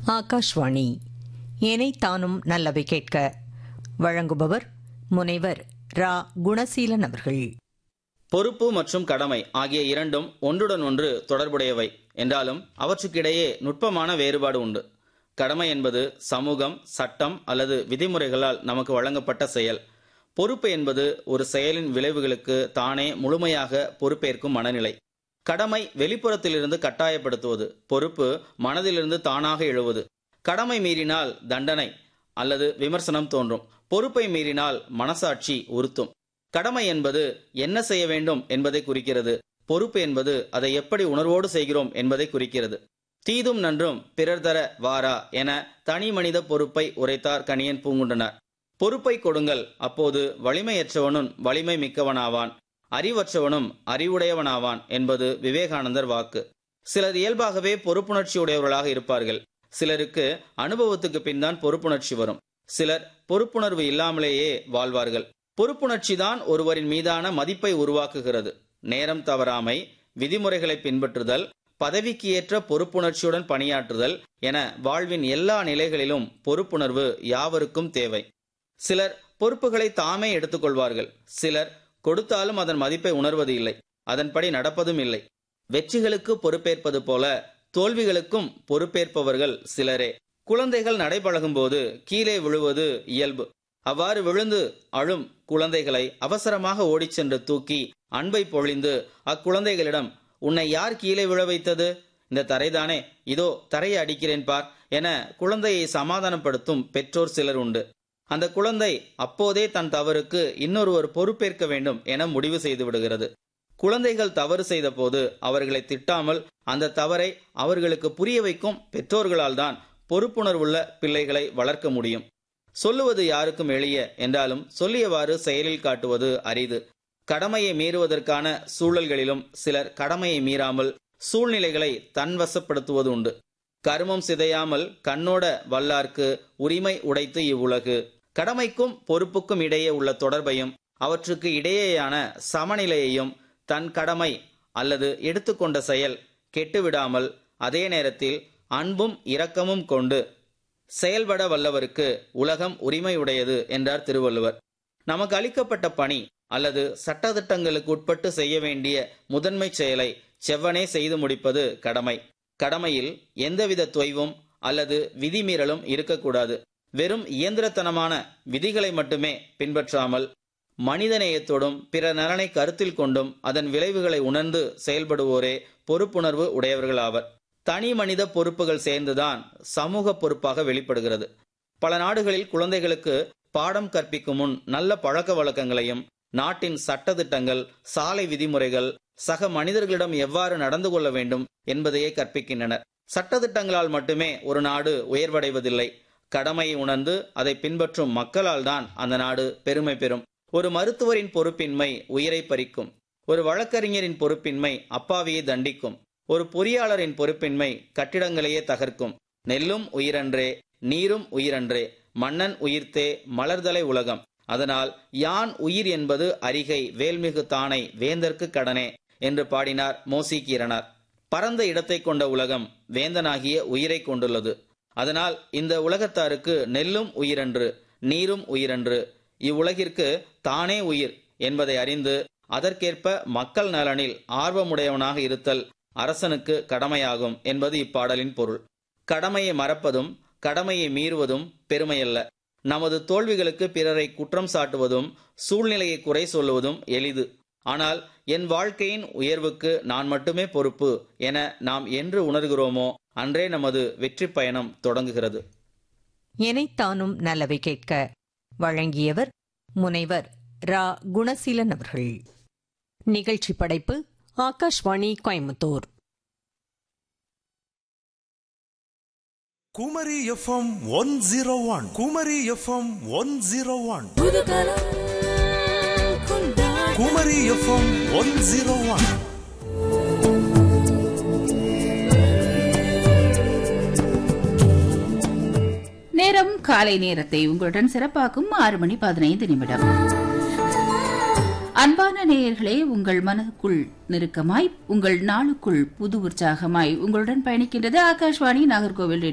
ஆகாஷ்வாணி தானும் நல்லவை கேட்க வழங்குபவர் முனைவர் ரா குணசீலன் அவர்கள் பொறுப்பு மற்றும் கடமை ஆகிய இரண்டும் ஒன்றுடன் ஒன்று தொடர்புடையவை என்றாலும் அவற்றுக்கிடையே நுட்பமான வேறுபாடு உண்டு கடமை என்பது சமூகம் சட்டம் அல்லது விதிமுறைகளால் நமக்கு வழங்கப்பட்ட செயல் பொறுப்பு என்பது ஒரு செயலின் விளைவுகளுக்கு தானே முழுமையாக பொறுப்பேற்கும் மனநிலை கடமை வெளிப்புறத்திலிருந்து கட்டாயப்படுத்துவது பொறுப்பு மனதிலிருந்து தானாக எழுவது கடமை மீறினால் தண்டனை அல்லது விமர்சனம் தோன்றும் பொறுப்பை மீறினால் மனசாட்சி உறுத்தும் கடமை என்பது என்ன செய்ய வேண்டும் என்பதை குறிக்கிறது பொறுப்பு என்பது அதை எப்படி உணர்வோடு செய்கிறோம் என்பதை குறிக்கிறது தீதும் நன்றும் பிறர் தர வாரா என தனி மனித பொறுப்பை உரைத்தார் கணியன் பூங்குண்டனர் பொறுப்பை கொடுங்கள் அப்போது வலிமையற்றவனும் வலிமை மிக்கவனாவான் அறிவற்றவனும் அறிவுடையவனாவான் என்பது விவேகானந்தர் வாக்கு சிலர் இயல்பாகவே பொறுப்புணர்ச்சியுடையவர்களாக இருப்பார்கள் சிலருக்கு அனுபவத்துக்கு பின் தான் பொறுப்புணர்ச்சி வரும் சிலர் பொறுப்புணர்வு இல்லாமலேயே வாழ்வார்கள் பொறுப்புணர்ச்சி தான் ஒருவரின் மீதான மதிப்பை உருவாக்குகிறது நேரம் தவறாமை விதிமுறைகளை பின்பற்றுதல் பதவிக்கு ஏற்ற பொறுப்புணர்ச்சியுடன் பணியாற்றுதல் என வாழ்வின் எல்லா நிலைகளிலும் பொறுப்புணர்வு யாவருக்கும் தேவை சிலர் பொறுப்புகளை தாமே எடுத்துக்கொள்வார்கள் சிலர் கொடுத்தாலும் அதன் மதிப்பை உணர்வது இல்லை அதன்படி நடப்பதும் இல்லை வெற்றிகளுக்கு பொறுப்பேற்பது போல தோல்விகளுக்கும் பொறுப்பேற்பவர்கள் சிலரே குழந்தைகள் நடைபழகும் போது கீழே விழுவது இயல்பு அவ்வாறு விழுந்து அழும் குழந்தைகளை அவசரமாக ஓடிச் சென்று தூக்கி அன்பை பொழிந்து அக்குழந்தைகளிடம் உன்னை யார் கீழே விழ வைத்தது இந்த தரைதானே இதோ தரையை அடிக்கிறேன் பார் என குழந்தையை சமாதானப்படுத்தும் பெற்றோர் சிலர் உண்டு அந்த குழந்தை அப்போதே தன் தவறுக்கு இன்னொருவர் பொறுப்பேற்க வேண்டும் என முடிவு செய்து விடுகிறது குழந்தைகள் தவறு செய்த போது அவர்களை திட்டாமல் அந்த தவறை அவர்களுக்கு புரிய வைக்கும் பெற்றோர்களால் தான் பொறுப்புணர்வுள்ள பிள்ளைகளை வளர்க்க முடியும் சொல்லுவது யாருக்கும் எளிய என்றாலும் சொல்லியவாறு செயலில் காட்டுவது அரிது கடமையை மீறுவதற்கான சூழல்களிலும் சிலர் கடமையை மீறாமல் சூழ்நிலைகளை தன்வசப்படுத்துவது உண்டு கருமம் சிதையாமல் கண்ணோட வல்லார்க்கு உரிமை உடைத்து இவ்வுலகு கடமைக்கும் பொறுப்புக்கும் இடையே உள்ள தொடர்பையும் அவற்றுக்கு இடையேயான சமநிலையையும் தன் கடமை அல்லது எடுத்துக்கொண்ட செயல் கெட்டுவிடாமல் அதே நேரத்தில் அன்பும் இரக்கமும் கொண்டு செயல்பட வல்லவருக்கு உலகம் உரிமையுடையது என்றார் திருவள்ளுவர் நமக்கு அளிக்கப்பட்ட பணி அல்லது சட்டத்திட்டங்களுக்கு உட்பட்டு செய்ய வேண்டிய முதன்மை செயலை செவ்வனே செய்து முடிப்பது கடமை கடமையில் எந்தவித தொய்வும் அல்லது விதிமீறலும் இருக்கக்கூடாது வெறும் இயந்திரத்தனமான விதிகளை மட்டுமே பின்பற்றாமல் மனிதநேயத்தோடும் பிற நலனை கருத்தில் கொண்டும் அதன் விளைவுகளை உணர்ந்து செயல்படுவோரே பொறுப்புணர்வு உடையவர்களாவர் தனி மனித பொறுப்புகள் சேர்ந்துதான் சமூக பொறுப்பாக வெளிப்படுகிறது பல நாடுகளில் குழந்தைகளுக்கு பாடம் கற்பிக்கும் முன் நல்ல பழக்க வழக்கங்களையும் நாட்டின் சட்டத்திட்டங்கள் சாலை விதிமுறைகள் சக மனிதர்களிடம் எவ்வாறு நடந்து கொள்ள வேண்டும் என்பதையே கற்பிக்கின்றனர் சட்டத்திட்டங்களால் மட்டுமே ஒரு நாடு உயர்வடைவதில்லை கடமையை உணர்ந்து அதை பின்பற்றும் மக்களால் தான் அந்த நாடு பெருமை பெறும் ஒரு மருத்துவரின் பொறுப்பின்மை உயிரை பறிக்கும் ஒரு வழக்கறிஞரின் பொறுப்பின்மை அப்பாவியை தண்டிக்கும் ஒரு பொறியாளரின் பொறுப்பின்மை கட்டிடங்களையே தகர்க்கும் நெல்லும் உயிரன்றே நீரும் உயிரன்றே மன்னன் உயிர்த்தே மலர்தலை உலகம் அதனால் யான் உயிர் என்பது அரிகை வேல்மிகு தானை வேந்தற்கு கடனே என்று பாடினார் மோசிகீரனார் பரந்த இடத்தை கொண்ட உலகம் வேந்தனாகிய உயிரை கொண்டுள்ளது அதனால் இந்த உலகத்தாருக்கு நெல்லும் உயிரன்று நீரும் உயிரன்று இவ்வுலகிற்கு தானே உயிர் என்பதை அறிந்து அதற்கேற்ப மக்கள் நலனில் ஆர்வமுடையவனாக இருத்தல் அரசனுக்கு கடமையாகும் என்பது இப்பாடலின் பொருள் கடமையை மறப்பதும் கடமையை மீறுவதும் பெருமையல்ல நமது தோல்விகளுக்கு பிறரை குற்றம் சாட்டுவதும் சூழ்நிலையை குறை சொல்லுவதும் எளிது ஆனால் என் வாழ்க்கையின் உயர்வுக்கு நான் மட்டுமே பொறுப்பு என நாம் என்று உணர்கிறோமோ அன்றே நமது வெற்றி பயணம் தொடங்குகிறது தானும் நல்லவை கேட்க வழங்கியவர் முனைவர் ரா குணசீலன் அவர்கள் நிகழ்ச்சி படைப்பு Akashvani Coimbatore Kumari FM one zero one Kumari FM one zero one Kumari FM one zero one நேரம் காலை நேரத்தை உங்களுடன் சிறப்பாக்கும் ஆறு மணி பதினைந்து நிமிடம் அன்பான நேயர்களே உங்கள் மனதுக்குள் நெருக்கமாய் உங்கள் நாளுக்குள் புது உற்சாகமாய் உங்களுடன் பயணிக்கின்றது ஆகாஷ்வாணி நாகர்கோவில்